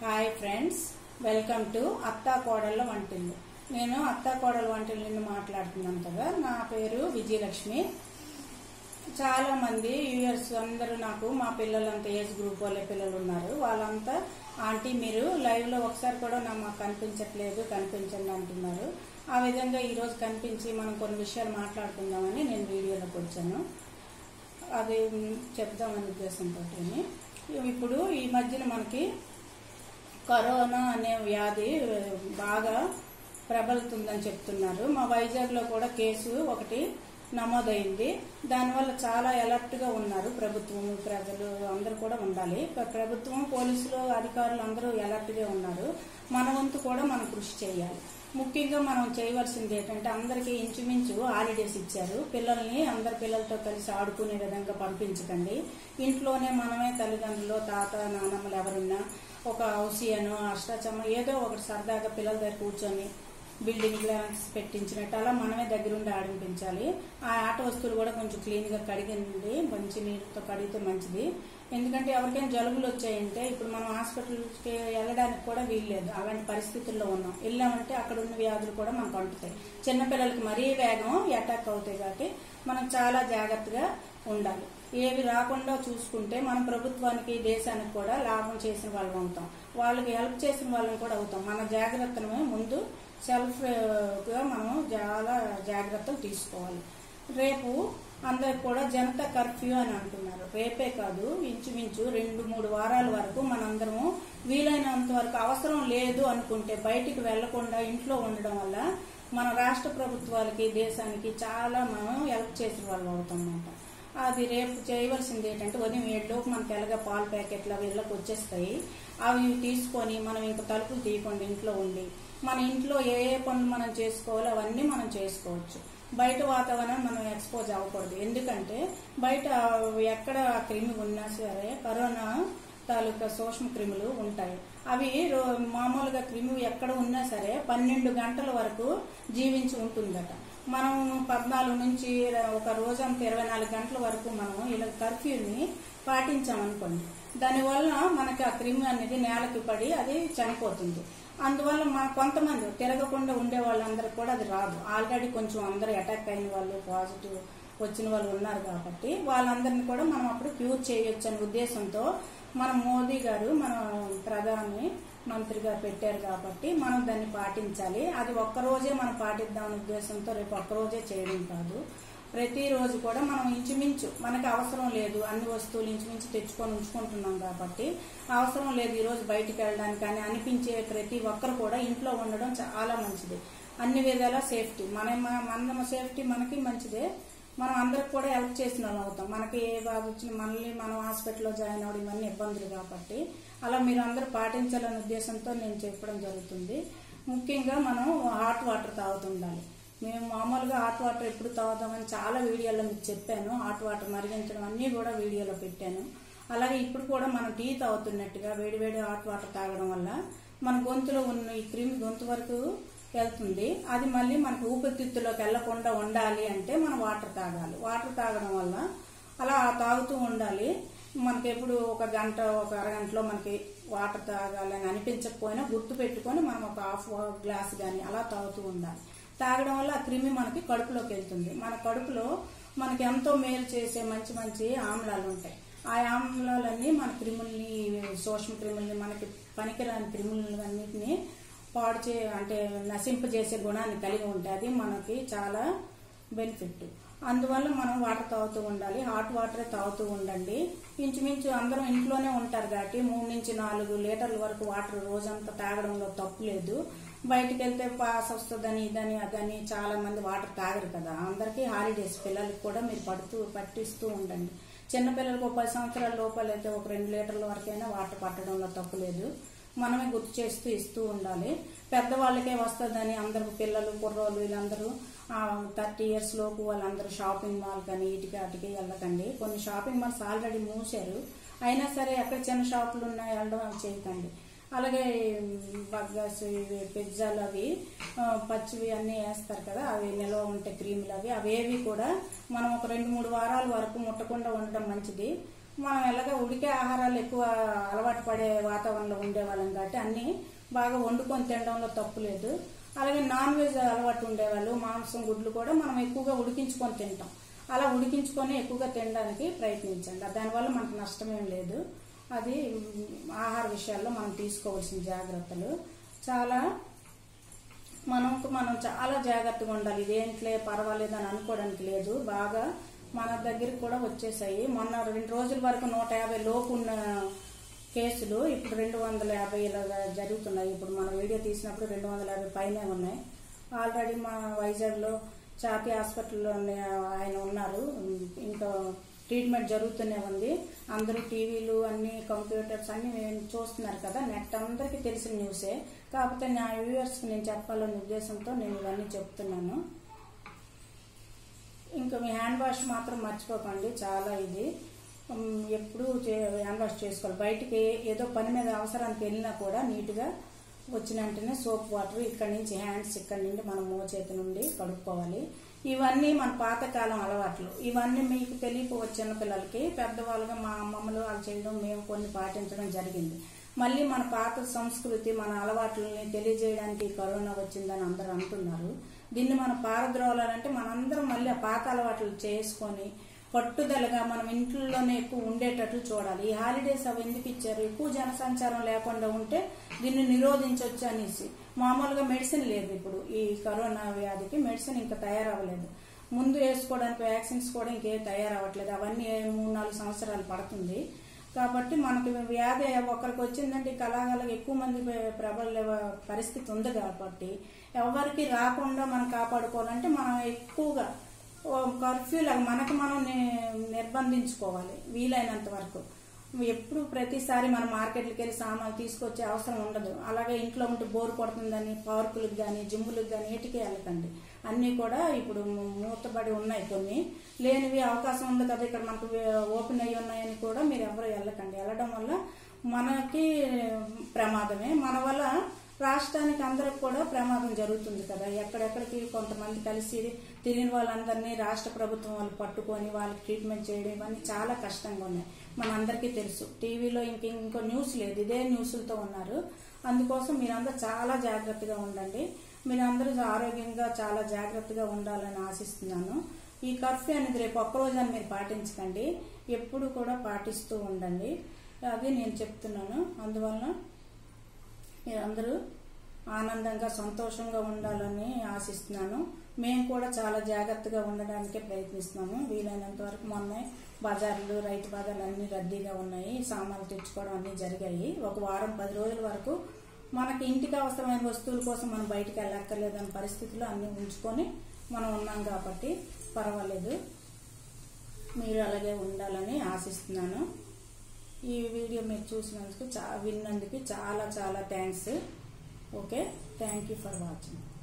hi friends welcome to అత్తా కోడళ్ళ వంటిల్లు నేను అత్తా కోడళ్ళ వంటిల్లు మాట్లాడుతున్నాను కదా నా పేరు విజయలక్ష్మి చాలా మంది యూఎస్ అందరూ నాకు మా పిల్లలంతా ఏజ్ గ్రూప్ వాళ్ళే పిల్లలు ఉన్నారు వాళ్ళంతా ఆంటీ మీరు లైవ్ లో ఒకసారి కూడా నా మాకు కనిపించట్లేదు కనిపించండి అంటున్నారు ఆ విధంగా ఈ రోజు కనిపించి మనం కొన్ని విషయాలు మాట్లాడుకుందామని నేను వీడియోలోకి వచ్చాను అది మ్, చెప్దామనే ఉద్దేశంతో ఇప్పుడు ఈ మధ్యన మనకి కరోనా అనే వ్యాధి ఆ, బాగా ప్రబలుతుందని చెప్తున్నారు మా వైజాగ్లో కూడా కేసు ఒకటి నమోదైంది దానివల్ల చాలా అలర్ట్ గా ఉన్నారు ప్రభుత్వం ప్రజలు అందరూ కూడా ఉండాలి ప్ర- ప్రభుత్వం పోలీసులు అధికారులు అందరూ అలర్ట్ గా ఉన్నారు మన వంతు కూడా మనం కృషి చేయాలి ముఖ్యంగా మనం చేయవలసింది ఏంటంటే అందరికీ ఇంచుమించు హాలిడేస్ ఇచ్చారు పిల్లల్ని అందరి పిల్లలతో కలిసి ఆడుకునే విధంగా పంపించకండి ఇంట్లోనే మనమే తల్లిదండ్రులు తాత నాన్నమ్మలు ఎవరున్నా ఒక హౌసియను అష్టాచమ్మ ఏదో ఒకటి సరదాగా పిల్లల దగ్గర కూర్చొని బిల్డింగ్ గ్లాన్స్ పెట్టించినట్టు అలా మనమే దగ్గరుండి ఆడింపించాలి ఆ ఆట వస్తువులు కూడా కొంచెం క్లీన్ గా కడిగింది మంచి నీళ్ళతో కడిగితే మంచిది ఎందుకంటే ఎవరికైనా జలుబులు వచ్చాయంటే ఇప్పుడు మనం హాస్పిటల్కి వెళ్ళడానికి కూడా వీల్లేదు అలాంటి పరిస్థితుల్లో ఉన్నాం వెళ్ళామంటే అక్కడ ఉన్న వ్యాధులు కూడా మనకు అంటుతాయి చిన్నపిల్లలకి మరీ వేగం అటాక్ అవుతాయి కాబట్టి మనం చాలా జాగ్రత్తగా ఉండాలి ఏవి రాకుండా చూసుకుంటే మనం ప్రభుత్వానికి దేశానికి కూడా లాభం చేసిన వాళ్ళం అవుతాం వాళ్ళకి హెల్ప్ చేసిన వాళ్ళని కూడా అవుతాం మన జాగ్రత్తను ముందు సెల్ఫ్ గా మనం చాలా జాగ్రత్తలు తీసుకోవాలి రేపు అందరికి కూడా జనతా కర్ఫ్యూ అని అంటున్నారు రేపే కాదు ఇంచుమించు రెండు మూడు వారాల వరకు మనందరము వీలైనంత వరకు అవసరం లేదు అనుకుంటే బయటికి వెళ్లకుండా ఇంట్లో ఉండడం వల్ల మన రాష్ట్ర ప్రభుత్వాలకి దేశానికి చాలా మనం హెల్ప్ చేసిన వాళ్ళు అవుతాం అన్నమాట అది రేపు చేయవలసింది ఏంటంటే ఉదయం ఏడులోపు మనకి ఎలాగ పాల ప్యాకెట్లు అవి ఇళ్ళకి వచ్చేస్తాయి అవి తీసుకొని మనం ఇంకా తలుపులు తీయకుండా ఇంట్లో ఉండి మన ఇంట్లో ఏ ఏ పనులు మనం చేసుకోవాలో అవన్నీ మనం చేసుకోవచ్చు బయట వాతావరణం మనం ఎక్స్పోజ్ అవ్వకూడదు ఎందుకంటే బయట ఎక్కడ క్రిమి ఉన్నా సరే కరోనా తాలూకా సూక్ష్మ క్రిములు ఉంటాయి అవి రో- మామూలుగా క్రిమి ఎక్కడ ఉన్నా సరే పన్నెండు గంటల వరకు జీవించి ఉంటుందట మనం పద్నాలుగు నుంచి ఒక రోజంతా ఇరవై నాలుగు గంటల వరకు మనం ఇలా కర్ఫ్యూని పాటించామనుకోండి దానివల్ల మనకి ఆ క్రిమి అనేది నేలకి పడి అది చనిపోతుంది అందువల్ల మన కొంతమంది తిరగకుండా ఉండే వాళ్ళందరికీ కూడా అది రాదు ఆల్రెడీ కొంచెం అందరూ అటాక్ అయిన వాళ్ళు పాజిటివ్ వచ్చిన వాళ్ళు ఉన్నారు కాబట్టి వాళ్ళందరినీ కూడా మనం అప్పుడు క్యూర్ చేయొచ్చు అనే ఉద్దేశంతో మన మోదీ గారు మన ప్రధాని మంత్రిగా పెట్టారు కాబట్టి మనం దాన్ని పాటించాలి అది ఒక్కరోజే మనం పాటిద్దామనే ఉద్దేశంతో రేపు ఒక్కరోజే చేయడం కాదు ప్రతిరోజు కూడా మనం ఇంచుమించు మనకి అవసరం లేదు అన్ని వస్తువులు ఇంచుమించు తెచ్చుకొని ఉంచుకుంటున్నాం కాబట్టి అవసరం లేదు ఈ రోజు బయటికి వెళ్ళడానికి కానీ అనిపించే ప్రతి ఒక్కరు కూడా ఇంట్లో ఉండడం చాలా మంచిది అన్ని విధాల సేఫ్టీ మన మన సేఫ్టీ మనకి మంచిదే మనం అందరికి కూడా హెల్ప్ చేసిన వాళ్ళం అవుతాం మనకి ఏ బాధ వచ్చినా మళ్ళీ మనం హాస్పిటల్లో జాయిన్ అవ్వడం ఇవన్నీ ఇబ్బందులు కాబట్టి అలా మీరు అందరూ పాటించాలనే ఉద్దేశంతో నేను చెప్పడం జరుగుతుంది ముఖ్యంగా మనం హాట్ వాటర్ తాగుతుండాలి మేము మామూలుగా హాట్ వాటర్ ఎప్పుడు తాగుతామని చాలా వీడియోలో మీకు చెప్పాను హాట్ వాటర్ మరిగించడం అన్నీ కూడా వీడియోలో పెట్టాను అలాగే ఇప్పుడు కూడా మనం టీ తాగుతున్నట్టుగా వేడివేడి హాట్ వాటర్ తాగడం వల్ల మన గొంతులో ఉన్న ఈ క్రిమి గొంతు వరకు వెళ్తుంది అది మళ్ళీ మనకు ఊపిరితిత్తులోకి వెళ్లకుండా ఉండాలి అంటే మనం వాటర్ తాగాలి వాటర్ తాగడం వల్ల అలా తాగుతూ ఉండాలి మనకి ఎప్పుడు ఒక గంట ఒక అరగంటలో మనకి వాటర్ తాగాలని అనిపించకపోయినా గుర్తు పెట్టుకొని మనం ఒక హాఫ్ గ్లాస్ కానీ అలా తాగుతూ ఉండాలి తాగడం వల్ల ఆ క్రిమి మనకి కడుపులోకి వెళ్తుంది మన కడుపులో మనకి ఎంతో మేలు చేసే మంచి మంచి ఆమ్లాలు ఉంటాయి ఆ ఆమ్లాలన్నీ మన క్రిముల్ని సూక్ష్మ క్రిముల్ని మనకి పనికిరాని క్రిములని అన్నిటిని పాడు చే అంటే నశింపజేసే గుణాన్ని కలిగి ఉంటాయి అది మనకి చాలా బెనిఫిట్ అందువల్ల మనం వాటర్ తాగుతూ ఉండాలి హాట్ వాటరే తాగుతూ ఉండండి ఇంచుమించు అందరం ఇంట్లోనే ఉంటారు కాబట్టి మూడు నుంచి నాలుగు లీటర్ల వరకు వాటర్ రోజంతా తాగడంలో తప్పు లేదు బయటికి వెళ్తే పాస్ వస్తుందని ఇదని అదని చాలా మంది వాటర్ తాగరు కదా అందరికీ హాలిడేస్ పిల్లలకి కూడా మీరు పడుతూ పట్టిస్తూ ఉండండి చిన్నపిల్లలకు ఒక పది సంవత్సరాల లోపల అయితే ఒక రెండు లీటర్ల వరకైనా వాటర్ పట్టడంలో తప్పు లేదు మనమే గుర్తు చేస్తూ ఇస్తూ ఉండాలి పెద్దవాళ్ళకే వస్తుందని అందరు పిల్లలు కుర్రోళ్ళు వీళ్ళందరూ థర్టీ ఇయర్స్ లోపు వాళ్ళందరూ షాపింగ్ మాల్ కానీ ఇటుకి అటుకి వెళ్ళకండి కొన్ని షాపింగ్ మాల్స్ ఆల్రెడీ మూసారు అయినా సరే ఎక్కడ చిన్న షాపులు ఉన్నాయి వెళ్ళడం అవి చేయకండి అలాగే బర్గర్స్ ఇవి పిజ్జాలు అవి ఆ, పచ్చివి అన్నీ వేస్తారు కదా అవి నిల్వ ఉంటే క్రీములు అవి అవేవి కూడా మనం ఒక రెండు మూడు వారాల వరకు ముట్టకుండా ఉండడం మంచిది మనం ఎలాగ ఉడికే ఆహారాలు ఎక్కువ అలవాటు పడే వాతావరణంలో ఉండేవాళ్ళం కాబట్టి అన్నీ బాగా వండుకొని తినడంలో తప్పు లేదు అలాగే నాన్ వెజ్ అలవాటు ఉండేవాళ్ళు మాంసం గుడ్లు కూడా మనం ఎక్కువగా ఉడికించుకొని తింటాం అలా ఉడికించుకొని ఎక్కువగా తినడానికి ప్రయత్నించండి దానివల్ల మనకు నష్టమేం లేదు అది మ్, ఆహార విషయాల్లో మనం తీసుకోవాల్సిన జాగ్రత్తలు చాలా మనకు మనం చాలా జాగ్రత్తగా ఉండాలి ఇదేంట్లే పర్వాలేదు అని అనుకోవడానికి లేదు బాగా మన దగ్గరికి కూడా వచ్చేసాయి మొన్న రెండు రోజుల వరకు నూట యాభై లోపు ఉన్న కేసులు ఇప్పుడు రెండు వందల యాభై ఇలా జరుగుతున్నాయి ఇప్పుడు మన వీడియో తీసినప్పుడు రెండు వందల యాభై పైనే ఉన్నాయి ఆల్రెడీ మా వైజాగ్లో ఛాతీ హాస్పిటల్లో ఆయన ఉన్నారు ఇంకా ట్రీట్మెంట్ జరుగుతూనే ఉంది అందరూ టీవీలు అన్ని కంప్యూటర్స్ అన్ని చూస్తున్నారు కదా నెట్ అందరికీ తెలిసిన న్యూసే కాకపోతే నా వ్యూవర్స్కి నేను చెప్పాలనే ఉద్దేశంతో నేను ఇవన్నీ చెప్తున్నాను ఇంకా మీ హ్యాండ్ వాష్ మాత్రం మర్చిపోకండి చాలా ఇది ఉమ్, ఎప్పుడు చే- హ్యాండ్ వాష్ చేసుకోవాలి బయటికి ఏదో పని మీద అవసరానికి వెళ్ళినా కూడా నీట్గా వచ్చిన వెంటనే సోప్ వాటర్ ఇక్కడి నుంచి హ్యాండ్స్ ఇక్కడి నుండి మనం మోచేతి నుండి కడుక్కోవాలి ఇవన్నీ మన పాతకాలం అలవాట్లు ఇవన్నీ మీకు తెలియకపోవచ్చు చిన్నపిల్లలకి పెద్దవాళ్ళుగా మా అమ్మమ్మలు వాళ్ళు చేయడం మేము కొన్ని పాటించడం జరిగింది మళ్ళీ మన పాత సంస్కృతి మన అలవాట్లని తెలియజేయడానికి కరోనా వచ్చిందని అందరూ అంటున్నారు దీన్ని మనం పారద్రోలాలంటే మనందరం మళ్ళీ ఆ పాత అలవాట్లు చేసుకొని పట్టుదలగా మనం ఇంట్లోనే ఎక్కువ ఉండేటట్లు చూడాలి ఈ హాలిడేస్ అవి ఎందుకు ఇచ్చారు ఎక్కువ జనసంచారం లేకుండా ఉంటే దీన్ని నిరోధించవచ్చు అనేసి మామూలుగా మెడిసిన్ లేదు ఇప్పుడు ఈ కరోనా వ్యాధికి మెడిసిన్ ఇంకా తయారవ్వలేదు ముందు వేసుకోవడానికి వ్యాక్సిన్స్ కూడా ఇంకేం తయారవ్వట్లేదు అవన్నీ మూడు నాలుగు సంవత్సరాలు పడుతుంది కాబట్టి మనకి వ్యాధి ఒకరికి వచ్చిందంటే ఇక అలాగలాగా ఎక్కువ మంది ప్రబల పరిస్థితి ఉంది కాబట్టి ఎవరికి రాకుండా మనం కాపాడుకోవాలంటే మనం ఎక్కువగా కర్ఫ్యూ లాగా మనకు మనం ని- నిర్బంధించుకోవాలి వీలైనంత వరకు ఎప్పుడు ప్రతిసారి మనం మార్కెట్కి వెళ్ళి సామాన్లు తీసుకొచ్చే అవసరం ఉండదు అలాగే ఇంట్లో ఉంటే బోర్ కొడుతుందని పార్కులకు కానీ జిమ్ములకు కానీ ఏటికి వెళ్ళకండి అన్నీ కూడా ఇప్పుడు మూతబడి ఉన్నాయి కొన్ని లేనివి అవకాశం ఉంది కదా ఇక్కడ మనకు ఓపెన్ అయ్యి ఉన్నాయని కూడా మీరు ఎవరు వెళ్ళకండి వెళ్ళడం వల్ల మనకి ప్రమాదమే మన వల్ల రాష్ట్రానికి అందరికి కూడా ప్రమాదం జరుగుతుంది కదా ఎక్కడెక్కడికి కొంతమంది కలిసి తిరిగిన వాళ్ళందరినీ రాష్ట్ర ప్రభుత్వం వాళ్ళు పట్టుకొని వాళ్ళకి ట్రీట్మెంట్ చేయడం ఇవన్నీ చాలా కష్టంగా ఉన్నాయి మనందరికీ తెలుసు టీవీలో ఇంక ఇంకో న్యూస్ లేదు ఇదే న్యూస్లతో ఉన్నారు అందుకోసం మీరందరూ చాలా జాగ్రత్తగా ఉండండి మీరందరూ ఆరోగ్యంగా చాలా జాగ్రత్తగా ఉండాలని ఆశిస్తున్నాను ఈ కర్ఫ్యూ అనేది రేపు ఒక్కరోజు అని మీరు పాటించకండి ఎప్పుడు కూడా పాటిస్తూ ఉండండి అది నేను చెప్తున్నాను అందువలన మీరందరూ ఆనందంగా సంతోషంగా ఉండాలని ఆశిస్తున్నాను మేము కూడా చాలా జాగ్రత్తగా ఉండడానికే ప్రయత్నిస్తున్నాము వీలైనంత వరకు మొన్న బజార్లు రైతు బజార్లు అన్ని రద్దీగా ఉన్నాయి సామాన్లు తెచ్చుకోవడం అన్నీ జరిగాయి ఒక వారం పది రోజుల వరకు మనకి ఇంటికి అవసరమైన వస్తువుల కోసం మనం బయటికి వెళ్ళక్కర్లేదన్న పరిస్థితిలో అన్ని ఉంచుకొని మనం ఉన్నాం కాబట్టి పర్వాలేదు మీరు అలాగే ఉండాలని ఆశిస్తున్నాను ఈ వీడియో మీరు చూసినందుకు చా విన్నందుకు చాలా చాలా thanks okay thank you for watching